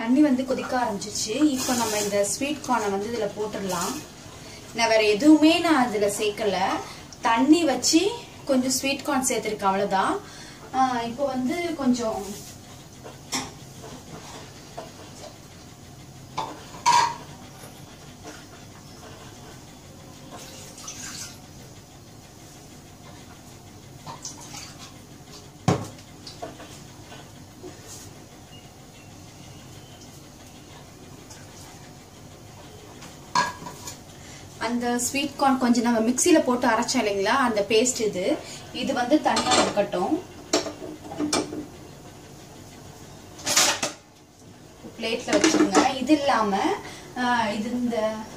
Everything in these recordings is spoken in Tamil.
தண்ணி வந்து கொதிக்க ஆரம்பிச்சிச்சு இப்போ நம்ம இந்த ஸ்வீட் கார்னை வந்து இதில் போட்டுடலாம் நான் வேற எதுவுமே நான் இதில் சேர்க்கல தண்ணி வச்சு கொஞ்சம் ஸ்வீட் கார்ன் சேர்த்துருக்கேன் அவ்வளோதான் ஆஹ் இப்போ வந்து கொஞ்சம் அந்த ஸ்வீட் கார்ன் கொஞ்சம் நம்ம மிக்சியில போட்டு அரைச்சோம் இல்லைங்களா அந்த பேஸ்ட் இது இது வந்து தனியா இருக்கட்டும் பிளேட்ல வச்சுருங்க இது இல்லாம ஆஹ், இது இந்த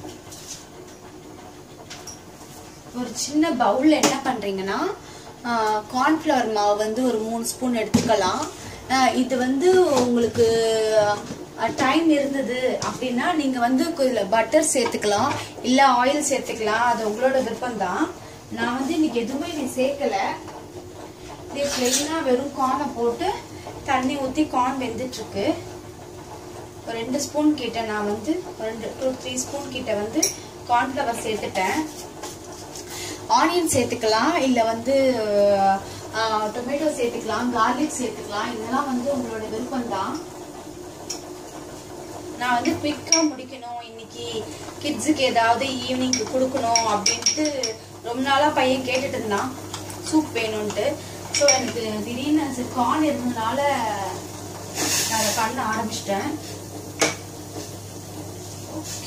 ஒரு சின்ன பவுல்ல என்ன பண்றீங்கன்னா கார்ன்ஃப்ளவர் மாவு வந்து ஒரு மூணு ஸ்பூன் எடுத்துக்கலாம் ஆஹ் இது வந்து உங்களுக்கு டைம் இருந்தது அப்படின்னா நீங்க வந்து இதுல பட்டர் சேர்த்துக்கலாம் இல்ல ஆயில் சேர்த்துக்கலாம் அது உங்களோட விருப்பம் தான் நான் வந்து இன்னைக்கு எதுவுமே நீ சேர்க்கல இது பிளெயினா வெறும் கார்னை போட்டு தண்ணி ஊத்தி கார்ன் வெந்துட்டு இருக்கு ஒரு ரெண்டு ஸ்பூன் கிட்ட நான் வந்து ஒரு ரெண்டு டூ த்ரீ ஸ்பூன் கிட்ட வந்து கார்ன்ஃப்ளவர் சேர்த்துட்டேன் ஆனியன் சேர்த்துக்கலாம் இல்ல வந்து டொமேட்டோ சேர்த்துக்கலாம் கார்லிக் சேர்த்துக்கலாம் இதெல்லாம் வந்து உங்களோட விருப்பம் தான் நான் வந்து குயிக்கா முடிக்கணும் இன்னைக்கு கிட்ஸுக்கு ஏதாவது ஈவினிங்க்கு கொடுக்கணும் அப்படின்ட்டு ரொம்ப நாளா பையன் கேட்டுட்டு இருந்தான் சூப் வேணும்ட்டு ஸோ எனக்கு திடீர்னு கார்ன் இருந்ததுனால நான் அதை பண்ண ஆரம்பிச்சிட்டேன் ஓகே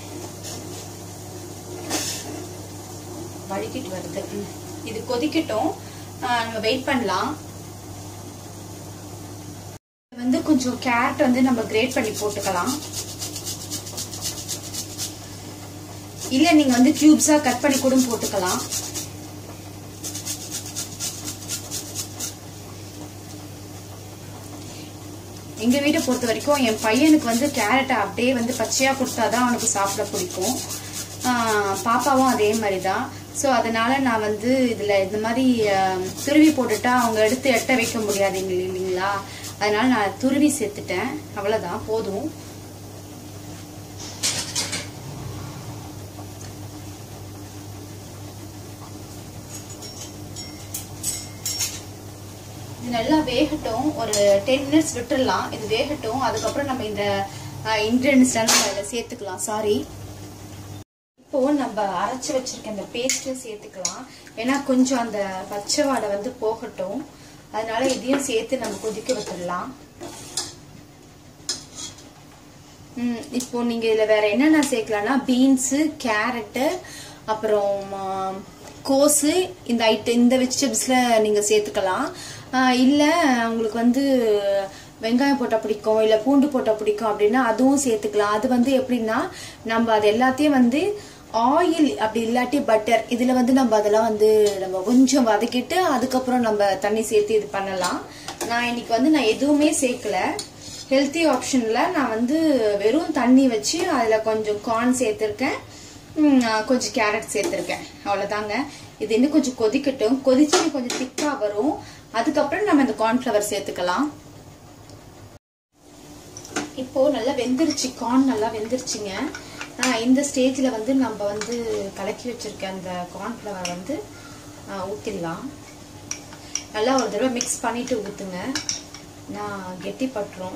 வழுக்கிட்டு வருது ம். இது கொதிக்கட்டும் ஆஹ் நம்ம வெயிட் பண்ணலாம் இது வந்து கொஞ்சம் கேரட் வந்து நம்ம கிரேட் பண்ணி போட்டுக்கலாம் இல்ல நீங்க வந்து கியூப்ஸா கட் பண்ணி கூட போட்டுக்கலாம் எங்க வீட்டை பொறுத்த வரைக்கும் என் பையனுக்கு வந்து கேரட்டை அப்படியே வந்து பச்சையா கொடுத்தாதான் அவனுக்கு சாப்பிட பிடிக்கும் ஆஹ் பாப்பாவும் அதே மாதிரி தான் ஸோ அதனால நான் வந்து இதுல இந்த மாதிரி ஆஹ், துருவி போட்டுட்டா அவங்க எடுத்து எட்ட வைக்க முடியாது எங்க- இல்லைங்களா அதனால நான் துருவி சேர்த்துட்டேன் அவ்வளவுதான் போதும் இது நல்லா வேகட்டும் ஒரு டென் மினிட்ஸ் விட்டுடலாம் இது வேகட்டும் அதுக்கப்புறம் நம்ம இந்த இன்கிரீடியன்ஸ் நம்ம இதில் சேர்த்துக்கலாம் சாரி இப்போ நம்ம அரைச்சு வச்சிருக்க இந்த பேஸ்ட்டும் சேர்த்துக்கலாம் ஏன்னா கொஞ்சம் அந்த பச்சை வாடை வந்து போகட்டும் அதனால இதையும் சேர்த்து நம்ம கொதிக்க விட்டுடலாம் ம், இப்போ நீங்க இதுல வேற என்னென்ன சேர்க்கலாம்னா பீன்ஸு கேரட்டு அப்புறம் ஆ, கோஸு இந்த ஐட்டம் இந்த வெஜிடபிள்ஸ்ல நீங்க சேர்த்துக்கலாம் ஆ, இல்ல உங்களுக்கு வந்து வெங்காயம் போட்டா பிடிக்கும் இல்ல பூண்டு போட்டா பிடிக்கும் அப்படின்னா அதுவும் சேர்த்துக்கலாம் அது வந்து எப்படின்னா நம்ம அது எல்லாத்தையும் வந்து ஆயில் அப்படி இல்லாட்டி பட்டர் இதுல வந்து நம்ம அதெல்லாம் வந்து நம்ம கொஞ்சம் வதக்கிட்டு அதுக்கப்புறம் நம்ம தண்ணி சேர்த்து இது பண்ணலாம் நான் இன்னைக்கு வந்து நான் எதுவுமே சேர்க்கல ஹெல்த்தி ஆப்ஷன்ல நான் வந்து வெறும் தண்ணி வச்சு அதுல கொஞ்சம் கார்ன் சேர்த்திருக்கேன் ம், ஆ, கொஞ்சம் கேரட் சேர்த்திருக்கேன் அவ்வளவுதாங்க இது இன்னும் கொஞ்சம் கொதிக்கட்டும் கொதிச்சு கொஞ்சம் திக்கா வரும் அதுக்கப்புறம் நம்ம இந்த கார்ன்ஃபிளவர் சேர்த்துக்கலாம் இப்போ நல்லா வெந்துருச்சு கார்ன் நல்லா வெந்துருச்சுங்க ஆ, இந்த ஸ்டேஜ்ல வந்து நம்ம வந்து கலக்கி வச்சிருக்க அந்த கார்ன்ஃபிளவர் வந்து ஆ, ஊத்திடலாம் நல்லா ஒரு தடவை மிக்ஸ் பண்ணிட்டு ஊத்துங்க நான் கெட்டி பட்டுரும்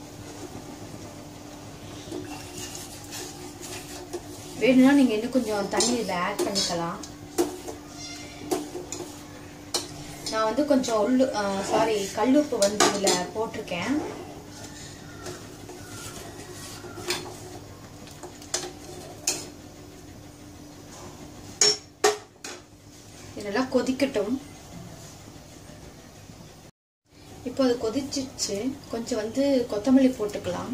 வேணும்னா நீங்க இன்னும் கொஞ்சம் தண்ணி இதில் ஆட் பண்ணிக்கலாம் நான் வந்து கொஞ்சம் உள்ளு சாரி கல்லுப்பு வந்து இதுல போட்டிருக்கேன் இது நல்லா கொதிக்கட்டும் இப்போ அது கொதிச்சிச்சு கொஞ்சம் வந்து கொத்தமல்லி போட்டுக்கலாம்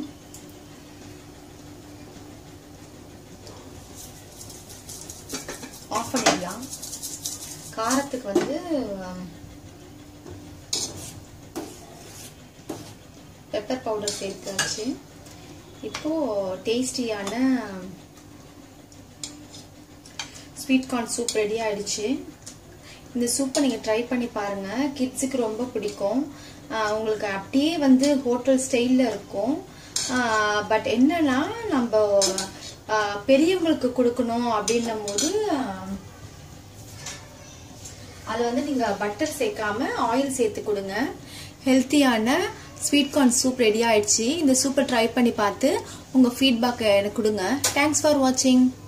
ஆஃப் பண்ணிடலாம் காரத்துக்கு வந்து பெப்பர் பவுடர் சேர்த்தாச்சு இப்போ டேஸ்டியான ஸ்வீட் கார்ன் சூப் ரெடி ஆயிடுச்சு இந்த சூப்பை நீங்கள் ட்ரை பண்ணி பாருங்க கிட்ஸுக்கு ரொம்ப பிடிக்கும் ஆஹ் உங்களுக்கு அப்படியே வந்து ஹோட்டல் ஸ்டைலில் இருக்கும் பட் என்னன்னா நம்ம ஆ, பெரியவங்களுக்கு கொடுக்கணும் அப்படின்னும் போது அது வந்து நீங்க பட்டர் சேர்க்காம ஆயில் சேர்த்து கொடுங்க ஹெல்த்தியான ஸ்வீட் கார்ன் சூப் ரெடி ஆயிடுச்சு இந்த சூப்பை ட்ரை பண்ணி பார்த்து உங்க ஃபீட்பேக்கை எனக்கு கொடுங்க தேங்க்ஸ் ஃபார் வாட்சிங்